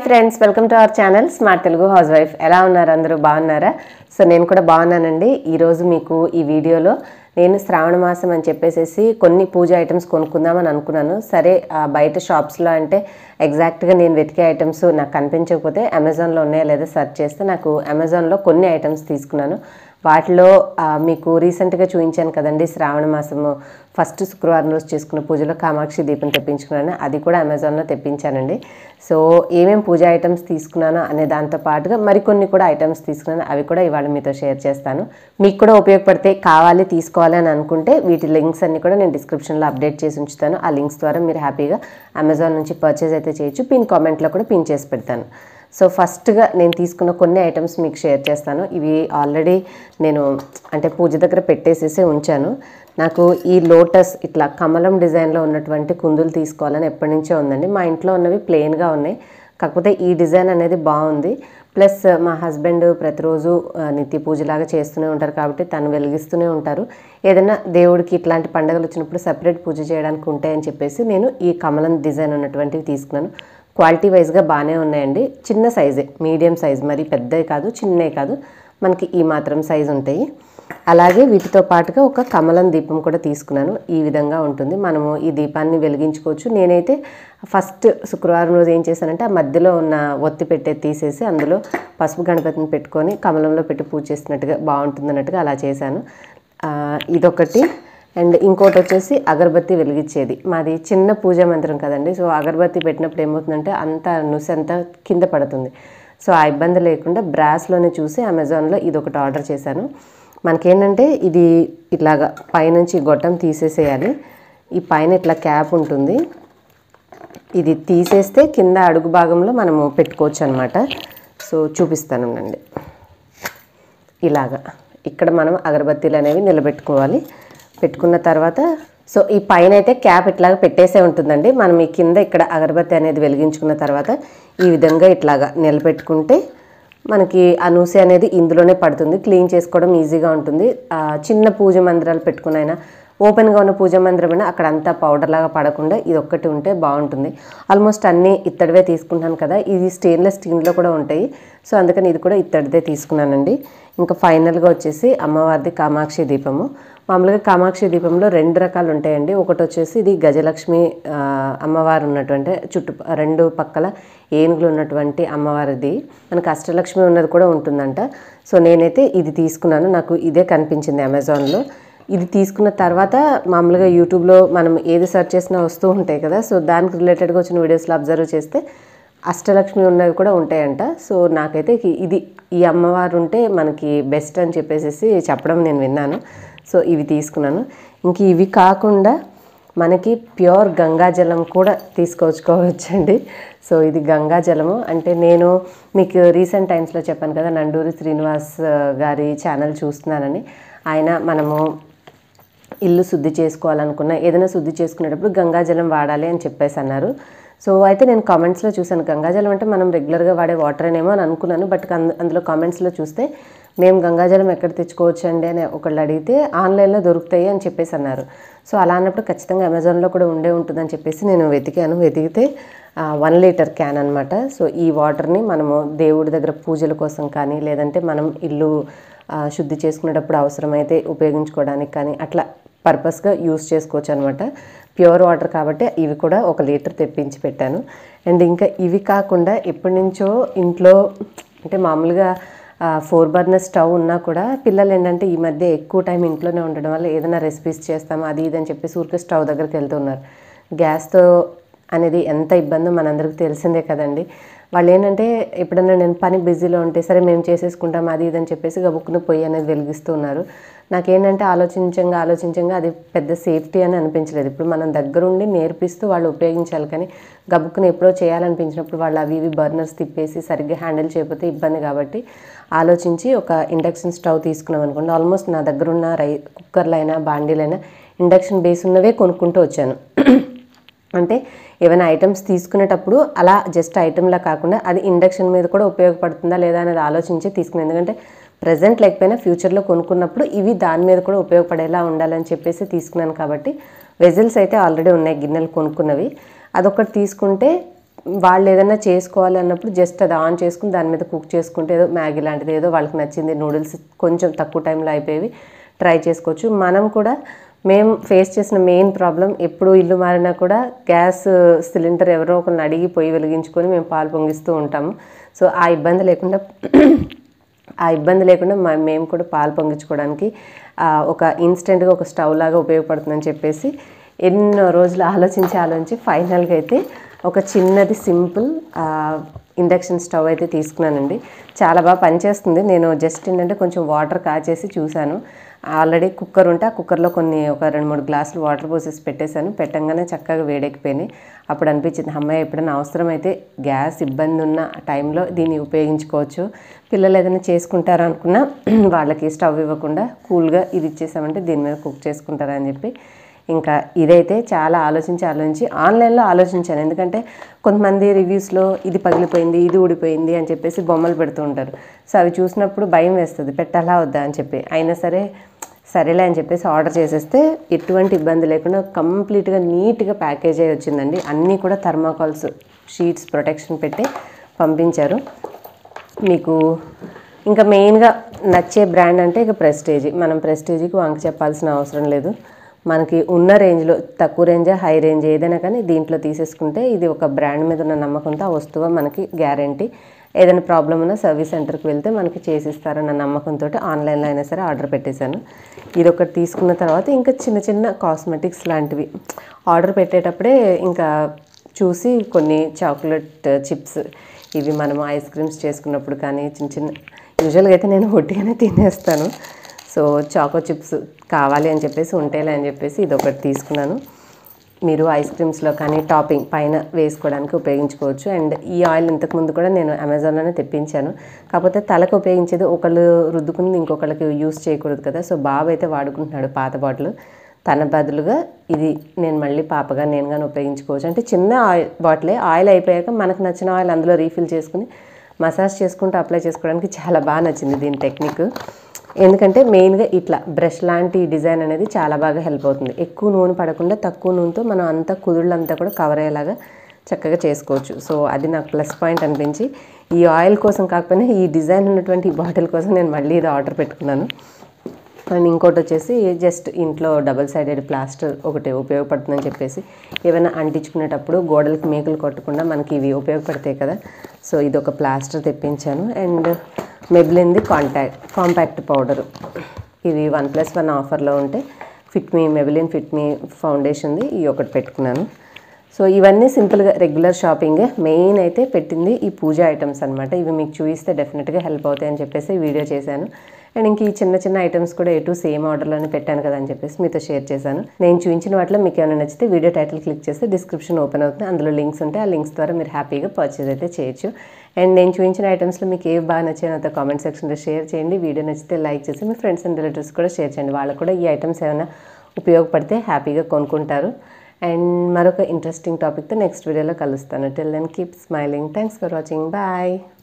friends welcome to our channel smart Telugu housewife ఎలా ఉన్నారు అందరూ బాగున్నారా సో నేను కూడా బాగున్నానండి ఈరోజు మీకు ఈ వీడియోలో నేను శ్రావణ మాసం అని చెప్పేసి కొన్ని పూజ ఐటమ్స్ కొనుక్కుందామని అనుకున్నాను సరే ఆ బయట షాప్స్లో అంటే ఎగ్జాక్ట్గా నేను వెతికే ఐటమ్స్ నాకు కనిపించకపోతే అమెజాన్లో ఉన్నాయా లేదా సెర్చ్ చేస్తే నాకు అమెజాన్లో కొన్ని ఐటమ్స్ తీసుకున్నాను వాటిలో ఆ, మీకు రీసెంట్గా చూపించాను కదండి శ్రావణ మాసము ఫస్ట్ శుక్రవారం రోజు చేసుకున్న పూజలో కామాక్షి దీపం తెప్పించుకున్నాను అది కూడా అమెజాన్లో తెప్పించానండి సో ఏమేం పూజ ఐటమ్స్ తీసుకున్నానో అనే దాంతో పాటుగా మరికొన్ని కూడా ఐటమ్స్ తీసుకున్నాను అవి కూడా ఇవాళ మీతో షేర్ చేస్తాను మీకు కూడా ఉపయోగపడితే కావాలి తీసుకోవాలి అని అనుకుంటే వీటి లింక్స్ అన్ని కూడా నేను డిస్క్రిప్షన్లో అప్డేట్ చేసి ఉంచుతాను ఆ లింక్స్ ద్వారా మీరు హ్యాపీగా అమెజాన్ నుంచి పర్చేజ్ అయితే చేయొచ్చు పిన్ కామెంట్లో కూడా పిన్ చేసి పెడతాను సో ఫస్ట్గా నేను తీసుకున్న కొన్ని ఐటమ్స్ మీకు షేర్ చేస్తాను ఇవి ఆల్రెడీ నేను అంటే పూజ దగ్గర పెట్టేసేసి ఉంచాను నాకు ఈ లోటస్ ఇట్లా కమలం డిజైన్లో ఉన్నటువంటి కుందులు తీసుకోవాలని ఎప్పటి నుంచో ఉందండి మా ఇంట్లో ఉన్నవి ప్లెయిన్గా ఉన్నాయి కాకపోతే ఈ డిజైన్ అనేది బాగుంది ప్లస్ మా హస్బెండ్ ప్రతిరోజు ఆ, నిత్య పూజలాగా చేస్తూనే ఉంటారు కాబట్టి తను వెలిగిస్తూనే ఉంటారు ఏదైనా దేవుడికి ఇట్లాంటి పండుగలు వచ్చినప్పుడు సపరేట్ పూజ చేయడానికి ఉంటాయని చెప్పేసి నేను ఈ కమలం డిజైన్ ఉన్నటువంటివి తీసుకున్నాను క్వాలిటీ వైజ్గా బాగానే ఉన్నాయండి చిన్న సైజే మీడియం సైజ్ మరి పెద్దవి కాదు చిన్నవి కాదు మనకి ఈ మాత్రం సైజు ఉంటాయి అలాగే వీటితో పాటుగా ఒక కమలం దీపం కూడా తీసుకున్నాను ఈ విధంగా ఉంటుంది మనము ఈ దీపాన్ని వెలిగించుకోవచ్చు నేనైతే ఫస్ట్ శుక్రవారం రోజు ఏం చేశానంటే ఆ మధ్యలో ఉన్న ఒత్తి పెట్టేది తీసేసి అందులో పసుపు గణపతిని పెట్టుకొని కమలంలో పెట్టి పూజ చేసినట్టుగా బాగుంటుంది అన్నట్టుగా అలా చేశాను ఆ, ఇదొకటి అండ్ ఇంకోటి వచ్చేసి అగరబత్తి వెలిగించేది మాది చిన్న పూజా మందిరం కదండి సో అగరబత్తి పెట్టినప్పుడు ఏమవుతుందంటే అంత నుసి అంతా కింద పడుతుంది సో ఆ ఇబ్బంది లేకుండా బ్రాస్లోనే చూసి అమెజాన్లో ఇది ఒకటి ఆర్డర్ చేశాను మనకేంటంటే ఇది ఇట్లాగా పైనుంచి గొట్టం తీసేసేయాలి ఈ పైన ఇట్లా క్యాప్ ఉంటుంది ఇది తీసేస్తే కింద అడుగు భాగంలో మనము పెట్టుకోవచ్చు అనమాట సో చూపిస్తాను అండి ఇలాగా ఇక్కడ మనం అగరబత్తీలు అనేవి నిలబెట్టుకోవాలి పెట్టుకున్న తర్వాత సో ఈ పైన అయితే క్యాప్ ఇట్లాగా పెట్టేసే ఉంటుందండి మనం ఈ కింద ఇక్కడ అగరబత్తి అనేది వెలిగించుకున్న తర్వాత ఈ విధంగా ఇట్లాగా నిలబెట్టుకుంటే మనకి ఆ నూనె అనేది ఇందులోనే పడుతుంది క్లీన్ చేసుకోవడం ఈజీగా ఉంటుంది ఆ, చిన్న పూజ మందిరాలు పెట్టుకునైనా ఓపెన్గా ఉన్న పూజ మందిరం అయినా అక్కడ అంతా పౌడర్ లాగా పడకుండా ఇది ఒక్కటి ఉంటే బాగుంటుంది ఆల్మోస్ట్ అన్నీ ఇత్తడివే తీసుకుంటాను కదా ఇది స్టెయిన్లెస్ స్టీల్లో కూడా ఉంటాయి సో అందుకని ఇది కూడా ఇత్తడిదే తీసుకున్నానండి ఇంకా ఫైనల్గా వచ్చేసి అమ్మవారిది కామాక్షి దీపము మామూలుగా కామాక్షి దీపంలో రెండు రకాలు ఉంటాయండి ఒకటి వచ్చేసి ఇది గజలక్ష్మి ఆ, అమ్మవారు ఉన్నటువంటి చుట్టు రెండు పక్కల ఏనుగులు ఉన్నటువంటి అమ్మవారిది మనకు అష్టలక్ష్మి ఉన్నది కూడా ఉంటుందంట సో నేనైతే ఇది తీసుకున్నాను నాకు ఇదే కనిపించింది అమెజాన్లో ఇది తీసుకున్న తర్వాత మామూలుగా యూట్యూబ్లో మనం ఏది సెర్చ్ చేసినా వస్తూ ఉంటాయి కదా సో దానికి రిలేటెడ్గా వచ్చిన వీడియోస్లో అబ్జర్వ్ చేస్తే అష్టలక్ష్మి ఉన్నవి కూడా ఉంటాయంట సో నాకైతే ఈ- ఇది ఈ అమ్మవారు ఉంటే మనకి బెస్ట్ అని చెప్పేసి చెప్పడం నేను విన్నాను సో ఇవి తీసుకున్నాను ఇంక ఇవి కాకుండా మనకి ప్యూర్ గంగాజలం కూడా తీసుకొచ్చుకోవచ్చండి సో ఇది గంగాజలము అంటే నేను మీకు రీసెంట్ టైమ్స్లో చెప్పాను కదా నండూరి శ్రీనివాస్ ఆ, గారి ఛానల్ చూస్తున్నానని ఆయన మనము ఇల్లు శుద్ధి చేసుకోవాలనుకున్నా ఏదైనా శుద్ధి చేసుకునేటప్పుడు గంగాజలం వాడాలి అని చెప్పేసి అన్నారు సో అయితే నేను కామెంట్స్లో చూసాను గంగాజలం అంటే మనం రెగ్యులర్గా వాడే వాటర్ అనేమో అని అనుకున్నాను బట్ అందు- అందులో కామెంట్స్లో చూస్తే మేము గంగాజలం ఎక్కడ తెచ్చుకోవచ్చు అండి అని ఒకళ్ళు అడిగితే ఆన్లైన్లో దొరుకుతాయి అని చెప్పేసి అన్నారు సో అలా అన్నప్పుడు ఖచ్చితంగా అమెజాన్లో కూడా ఉండే ఉంటుందని చెప్పేసి నేను వెతికాను వెతికితే వన్ లీటర్ క్యాన్ అనమాట సో ఈ వాటర్ని మనము దేవుడి దగ్గర పూజల కోసం కానీ లేదంటే మనం ఇల్లు ఆ, శుద్ధి చేసుకునేటప్పుడు అవసరమైతే ఉపయోగించుకోవడానికి కానీ అట్లా పర్పస్గా యూస్ చేసుకోవచ్చు అనమాట ప్యూర్ వాటర్ కాబట్టి ఇవి కూడా ఒక లీటర్ తెప్పించి పెట్టాను అండ్ ఇంకా ఇవి కాకుండా ఎప్పటి నుంచో ఇంట్లో అంటే మామూలుగా ఫోర్ బర్నర్ స్టవ్ ఉన్నా కూడా పిల్లలు ఏంటంటే ఈ మధ్య ఎక్కువ టైం ఇంట్లోనే ఉండడం వల్ల ఏదైనా రెసిపీస్ చేస్తాం అది ఇది అని చెప్పేసి ఊరికే స్టవ్ దగ్గరికి వెళ్తున్నారు గ్యాస్తో అనేది ఎంత ఇబ్బందో మనందరికీ తెలిసిందే కదండి వాళ్ళు ఏంటంటే ఎప్పుడన్నా నేను పని బిజీలో ఉంటే సరే మేము చేసేసుకుంటాం అది ఇది అని చెప్పేసి గబుక్కున పొయ్యి అనేది వెలిగిస్తూ ఉన్నారు నాకేంటంటే ఆలోచించంగా ఆలోచించంగా అది పెద్ద సేఫ్టీ అని అనిపించలేదు ఇప్పుడు మనం దగ్గరుండి నేర్పిస్తూ వాళ్ళు ఉపయోగించాలి కానీ గబుక్కున ఎప్పుడో చేయాలనిపించినప్పుడు వాళ్ళు అవి ఇవి బర్నర్స్ తిప్పేసి సరిగ్గా హ్యాండిల్ చేయకపోతే ఇబ్బంది కాబట్టి ఆలోచించి ఒక ఇండక్షన్ స్టవ్ తీసుకున్నాం అనుకోండి ఆల్మోస్ట్ నా దగ్గర ఉన్న రై కుక్కర్లైనా బాండీలైనా ఇండక్షన్ బేస్ ఉన్నవే కొనుక్కుంటూ వచ్చాను అంటే ఏమైనా ఐటమ్స్ తీసుకునేటప్పుడు అలా జస్ట్ ఐటెంలా కాకుండా అది ఇండక్షన్ మీద కూడా ఉపయోగపడుతుందా లేదా అనేది ఆలోచించి తీసుకున్నాను ఎందుకంటే ప్రజెంట్ లేకపోయినా ఫ్యూచర్లో కొనుక్కున్నప్పుడు ఇవి దాని మీద కూడా ఉపయోగపడేలా ఉండాలని చెప్పేసి తీసుకున్నాను కాబట్టి వెజిల్స్ అయితే ఆల్రెడీ ఉన్నాయి గిన్నెలు కొనుక్కున్నవి అదొకటి తీసుకుంటే వాళ్ళు ఏదైనా చేసుకోవాలి అన్నప్పుడు జస్ట్ అది ఆన్ చేసుకుని దాని మీద కుక్ చేసుకుంటే ఏదో మ్యాగీ లాంటిది ఏదో వాళ్ళకి నచ్చింది నూడిల్స్ కొంచెం తక్కువ టైంలో అయిపోయేవి ట్రై చేసుకోవచ్చు మనం కూడా మేము ఫేస్ చేసిన మెయిన్ ప్రాబ్లం ఎప్పుడు ఇల్లు మారినా కూడా గ్యాస్ సిలిండర్ ఎవరో ఒకరిని అడిగి పొయ్యి వెలిగించుకొని మేము పాలు పొంగిస్తూ ఉంటాము సో ఆ ఇబ్బంది లేకుండా ఆ ఇబ్బంది లేకుండా మ- మేము కూడా పాలు పొంగించుకోవడానికి ఆ, ఒక ఇన్స్టెంట్గా ఒక స్టవ్ లాగా ఉపయోగపడుతుందని చెప్పేసి ఎన్నో రోజులు ఆలోచించి ఆలోచించి ఫైనల్గా అయితే ఒక చిన్నది సింపుల్ ఇండక్షన్ స్టవ్ అయితే తీసుకున్నానండి చాలా బాగా పనిచేస్తుంది నేను జస్ట్ ఏంటంటే కొంచెం వాటర్ కాచేసి చూశాను ఆల్రెడీ కుక్కర్ ఉంటే ఆ కుక్కర్లో కొన్ని ఒక రెండు మూడు గ్లాసులు వాటర్ పోసేసి పెట్టేశాను పెట్టంగానే చక్కగా వేడెక్కిపోయినాయి అప్పుడు అనిపించింది అమ్మాయి ఎప్పుడైనా అవసరమైతే గ్యాస్ ఇబ్బంది ఉన్న టైంలో దీన్ని ఉపయోగించుకోవచ్చు పిల్లలు ఏదైనా చేసుకుంటారు అనుకున్నా వాళ్ళకి స్టవ్ ఇవ్వకుండా కూల్గా ఇది ఇచ్చేసామంటే దీని మీద కుక్ చేసుకుంటారని చెప్పి ఇంకా ఇదైతే చాలా ఆలోచించి ఆలోచించి ఆన్లైన్లో ఆలోచించాను ఎందుకంటే కొంతమంది రివ్యూస్లో ఇది పగిలిపోయింది ఇది ఊడిపోయింది అని చెప్పేసి బొమ్మలు పెడుతూ ఉంటారు సో అవి చూసినప్పుడు భయం వేస్తుంది పెట్టాలా వద్దా అని చెప్పి అయినా సరే సరేలే అని చెప్పేసి ఆర్డర్ చేసేస్తే ఎటువంటి ఇబ్బంది లేకుండా కంప్లీట్గా నీట్గా ప్యాకేజ్ అయి వచ్చిందండి అన్నీ కూడా థర్మాకాల్స్ షీట్స్ ప్రొటెక్షన్ పెట్టి పంపించారు మీకు ఇంకా మెయిన్గా నచ్చే బ్రాండ్ అంటే ఇక ప్రెస్టేజీ మనం ప్రెస్టేజీకి వంక చెప్పాల్సిన అవసరం లేదు మనకి ఉన్న రేంజ్లో తక్కువ రేంజ్ హై రేంజ్ ఏదైనా కానీ దీంట్లో తీసేసుకుంటే ఇది ఒక బ్రాండ్ మీద ఉన్న నమ్మకంతో ఆ వస్తువు మనకి గ్యారంటీ ఏదైనా ప్రాబ్లం ఉన్నా సర్వీస్ సెంటర్కి వెళ్తే మనకి చేసిస్తారన్న నమ్మకంతో ఆన్లైన్లో అయినా సరే ఆర్డర్ పెట్టేశాను ఇది ఒకటి తీసుకున్న తర్వాత ఇంకా చిన్న చిన్న కాస్మెటిక్స్ లాంటివి ఆర్డర్ పెట్టేటప్పుడే ఇంకా చూసి కొన్ని చాక్లెట్ చిప్స్ ఇవి మనం ఐస్ క్రీమ్స్ చేసుకున్నప్పుడు కానీ చిన్న చిన్న యూజువల్గా అయితే నేను ఒట్టిగానే తినేస్తాను సో చాకో చిప్స్ కావాలి అని చెప్పేసి ఉంటేలే అని చెప్పేసి ఇది ఒకటి తీసుకున్నాను మీరు ఐస్ క్రీమ్స్లో కానీ టాపింగ్ పైన వేసుకోవడానికి ఉపయోగించుకోవచ్చు అండ్ ఈ ఆయిల్ ఇంతకుముందు కూడా నేను అమెజాన్లోనే తెప్పించాను కాకపోతే తలకు ఉపయోగించేది ఒకళ్ళు రుద్దుకుని ఇంకొకళ్ళకి యూస్ చేయకూడదు కదా సో బాబు అయితే వాడుకుంటున్నాడు పాత బాటిల్ తన బదులుగా ఇది నేను మళ్ళీ పాపగా నేను కానీ ఉపయోగించుకోవచ్చు అంటే చిన్న ఆయిల్ బాటిలే ఆయిల్ అయిపోయాక మనకు నచ్చిన ఆయిల్ అందులో రీఫిల్ చేసుకుని మసాజ్ చేసుకుంటూ అప్లై చేసుకోవడానికి చాలా బాగా నచ్చింది దీని టెక్నిక్ ఎందుకంటే మెయిన్గా ఇట్లా బ్రష్ లాంటి డిజైన్ అనేది చాలా బాగా హెల్ప్ అవుతుంది ఎక్కువ నూనె పడకుండా తక్కువ నూనెతో మనం అంతా కుదుళ్ళంతా కూడా కవర్ అయ్యేలాగా చక్కగా చేసుకోవచ్చు సో అది నాకు ప్లస్ పాయింట్ అనిపించి ఈ ఆయిల్ కోసం కాకపోయినా ఈ డిజైన్ ఉన్నటువంటి ఈ బాటిల్ కోసం నేను మళ్ళీ ఇది ఆర్డర్ పెట్టుకున్నాను అండ్ ఇంకోటి వచ్చేసి జస్ట్ ఇంట్లో డబుల్ సైడెడ్ ప్లాస్టర్ ఒకటి ఉపయోగపడుతుందని చెప్పేసి ఏమైనా అంటించుకునేటప్పుడు గోడలకి మేకులు కొట్టకుండా మనకి ఇవి ఉపయోగపడతాయి కదా సో ఇది ఒక ప్లాస్టర్ తెప్పించాను అండ్ మెబ్లిన్ది కాంటాక్ట్ కాంపాక్ట్ పౌడర్ ఇది వన్ ప్లస్ వన్ ఆఫర్లో ఉంటే fit me Maybelline fit me ఫౌండేషన్ది ఈ ఒకటి పెట్టుకున్నాను సో ఇవన్నీ సింపుల్గా రెగ్యులర్ షాపింగే మెయిన్ అయితే పెట్టింది ఈ పూజ ఐటమ్స్ అనమాట ఇవి మీకు చూపిస్తే డెఫినెట్గా హెల్ప్ అవుతాయి అని చెప్పేసి వీడియో చేశాను అండ్ ఇంక ఈ చిన్న చిన్న ఐటమ్స్ కూడా ఎటు సేమ్ ఆర్డర్లోనే పెట్టాను కదా అని చెప్పేసి మీతో షేర్ చేశాను నేను చూపించిన వాటిలో మీకు ఏమైనా నచ్చితే వీడియో టైటిల్ క్లిక్ చేస్తే డిస్క్రిప్షన్ ఓపెన్ అవుతుంది అందులో లింక్స్ ఉంటాయి ఆ లింక్స్ ద్వారా మీరు హ్యాపీగా పర్చేజ్ అయితే చేయొచ్చు అండ్ నేను చూపించిన ఐటమ్స్లో మీకు ఏ బాగా నచ్చాయో నాతో కామెంట్ సెక్షన్లో షేర్ చేయండి వీడియో నచ్చితే లైక్ చేసి మీ ఫ్రెండ్స్ అండ్ రిలేటివ్స్ కూడా షేర్ చేయండి వాళ్ళకు కూడా ఈ ఐటమ్స్ ఏమైనా ఉపయోగపడితే హ్యాపీగా కొనుక్కుంటారు అండ్ మరొక ఇంట్రెస్టింగ్ టాపిక్తో నెక్స్ట్ వీడియోలో కలుస్తాను till then keep smiling thanks for watching bye